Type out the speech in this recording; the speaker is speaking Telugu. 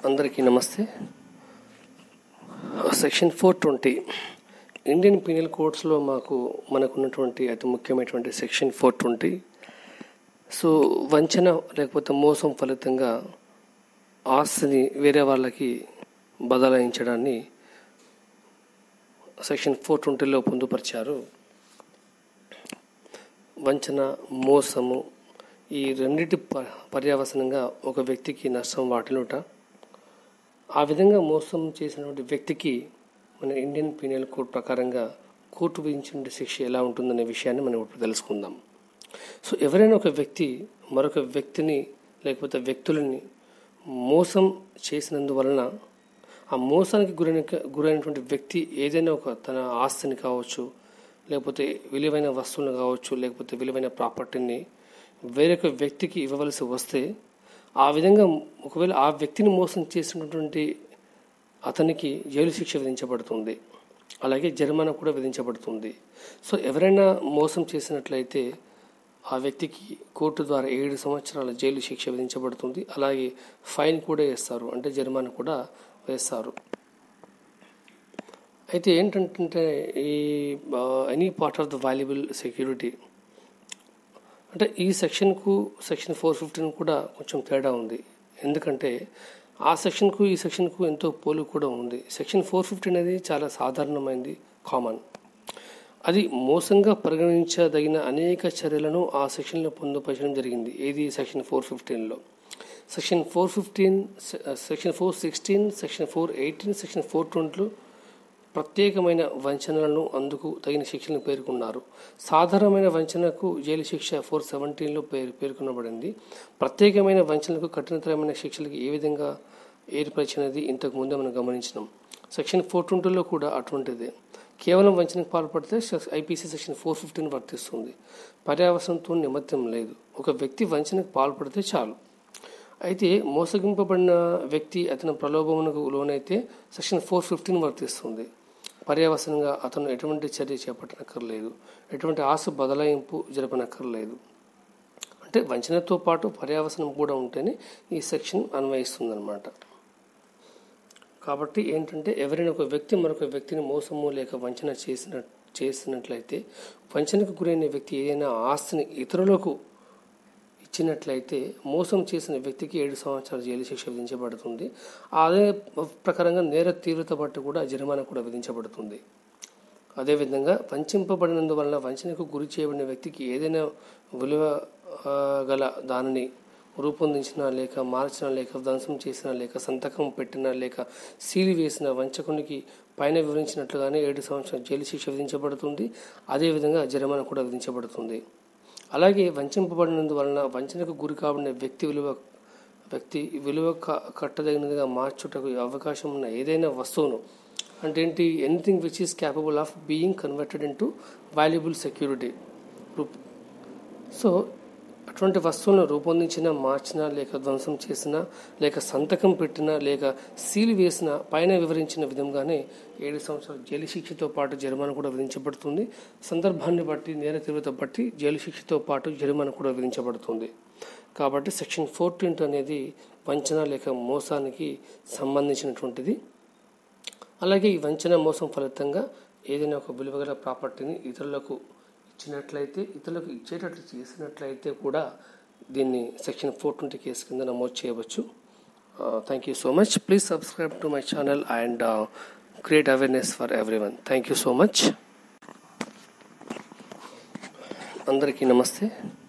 అందరికీ నమస్తే section four twenty Indian penal కోడ్స్లో మాకు మనకున్నటువంటి అతి ముఖ్యమైనటువంటి సెక్షన్ ఫోర్ ట్వంటీ సో వంచన లేకపోతే మోసం ఫలితంగా ఆస్తిని వేరే వాళ్ళకి బదలాయించడాన్ని సెక్షన్ ఫోర్ ట్వంటీలో పొందుపరిచారు వంచన మోసము ఈ రెండింటి ప పర్యావసనంగా ఒక వ్యక్తికి నష్టం వాటిల్లుట ఆ విధంగా మోసం చేసినటువంటి వ్యక్తికి మన ఇండియన్ పీనల్ కోడ్ ప్రకారంగా కోర్టు విధించిన శిక్ష ఎలా ఉంటుందనే విషయాన్ని మనం ఇప్పుడు తెలుసుకుందాం సో ఎవరైనా ఒక వ్యక్తి మరొక వ్యక్తిని లేకపోతే వ్యక్తులని మోసం చేసినందువలన ఆ మోసానికి గురైన గురైనటువంటి వ్యక్తి ఏదైనా ఒక తన ఆస్తిని కావచ్చు లేకపోతే విలువైన వస్తువులను కావచ్చు లేకపోతే విలువైన ప్రాపర్టీని వేరొక వ్యక్తికి ఇవ్వవలసి వస్తే ఆ విధంగా ఒకవేళ ఆ వ్యక్తిని మోసం చేసినటువంటి అతనికి జైలు శిక్ష విధించబడుతుంది అలాగే జరిమానా కూడా విధించబడుతుంది సో ఎవరైనా మోసం చేసినట్లయితే ఆ వ్యక్తికి కోర్టు ద్వారా ఏడు సంవత్సరాల జైలు శిక్ష విధించబడుతుంది అలాగే ఫైన్ కూడా వేస్తారు అంటే జరిమానా కూడా వేస్తారు అయితే ఏంటంటే ఈ any part of the valuable security అంటే ఈ సెక్షన్కు సెక్షన్ ఫోర్ ఫిఫ్టీన్ కూడా కొంచెం తేడా ఉంది ఎందుకంటే ఆ సెక్షన్కు ఈ సెక్షన్కు ఎంతో పోలు కూడా ఉంది సెక్షన్ ఫోర్ ఫిఫ్టీ అనేది చాలా సాధారణమైంది కామన్ అది మోసంగా పరిగణించదగిన అనేక చర్యలను ఆ సెక్షన్లో పొందుపరచడం జరిగింది ఏది సెక్షన్ ఫోర్ ఫిఫ్టీన్లో section four fifteen section four sixteen section four eighteen section four ట్వంటీలో ప్రత్యేకమైన వంచనలను అందుకు తగిన శిక్షలను పేర్కొన్నారు సాధారణమైన వంచనకు జైలు శిక్ష ఫోర్ సెవెంటీన్లో పేరు పేర్కొనబడింది ప్రత్యేకమైన వంచనలకు కఠినతరమైన శిక్షలకు ఏ విధంగా ఏర్పరిచినది ఇంతకు ముందే మనం గమనించినాం సెక్షన్ ఫోర్ ట్వంటీలో కూడా అటువంటిదే కేవలం వంచనకు పాల్పడితే ఐపీసీ సెక్షన్ ఫోర్ ఫిఫ్టీన్ వర్తిస్తుంది పర్యావసనంతో నిమిత్తం లేదు ఒక వ్యక్తి వంచనకు పాల్పడితే చాలు అయితే మోసగింపబడిన వ్యక్తి అతని ప్రలోభమునకు లోనైతే సెక్షన్ ఫోర్ ఫిఫ్టీన్ వర్తిస్తుంది పర్యవసనంగా అతను ఎటువంటి చర్య చేపట్టనక్కర్లేదు ఎటువంటి ఆశ బదలాయింపు జరపనక్కర్లేదు అంటే వంచనతో పాటు పర్యావసనం కూడా ఉంటేనే ఈ సెక్షన్ అన్వయిస్తుందన్నమాట కాబట్టి ఏంటంటే ఎవరైనా ఒక వ్యక్తి మరొక వ్యక్తిని మోసము లేక వంచన చేసిన చేసినట్లయితే వంచనకు గురైన వ్యక్తి ఏదైనా ఆస్తిని ఇతరులకు ఇచ్చినట్లయితే మోసం చేసిన వ్యక్తికి ఏడు సంవత్సరాల జైలు శిక్ష విధించబడుతుంది అదే ప్రకారంగా నేర తీవ్రత బట్టి కూడా జరిమానా కూడా విధించబడుతుంది అదేవిధంగా వంచింపబడినందువలన వంచనకు గురి చేయబడిన వ్యక్తికి ఏదైనా విలువ గల దానిని రూపొందించిన లేక మార్చిన లేక ధ్వంసం చేసిన లేక సంతకం పెట్టిన లేక సీలి వేసిన వంచకునికి పైన వివరించినట్లుగానే ఏడు సంవత్సరాల జైలు శిక్ష విధించబడుతుంది అదేవిధంగా జరిమానా కూడా విధించబడుతుంది అలాగే వంచింపబడినందువలన వంచనకు గురి కాబడిన వ్యక్తి విలువ వ్యక్తి విలువ కట్టదగినదిగా మార్చుటకు అవకాశం ఉన్న ఏదైనా వస్తువును అంటే ఏంటి anything which is capable of being converted into valuable security so అటువంటి వస్తువులను రూపొందించిన మార్చిన లేక ధ్వంసం చేసిన లేక సంతకం పెట్టిన లేక సీల్ వేసిన పైన వివరించిన విధంగానే ఏడు సంవత్సరాల జైలు శిక్షతో పాటు జరిమానా కూడా విధించబడుతుంది సందర్భాన్ని బట్టి నేర తీవ్రత బట్టి జైలు శిక్షతో పాటు జరిమానా కూడా విధించబడుతుంది కాబట్టి సెక్షన్ ఫోర్టీన్ అనేది వంచన లేక మోసానికి సంబంధించినటువంటిది అలాగే ఈ వంచన మోసం ఫలితంగా ఏదైనా ఒక విలువగల ప్రాపర్టీని ఇతరులకు ఇచ్చినట్లయితే ఇతరులకు ఇచ్చేటట్లు చేసినట్లయితే కూడా దీన్ని సెక్షన్ ఫోర్ ట్వంటీ కేసు కింద నమోదు చేయవచ్చు thank you so much please subscribe to my channel and create awareness for everyone thank you so much అందరికీ నమస్తే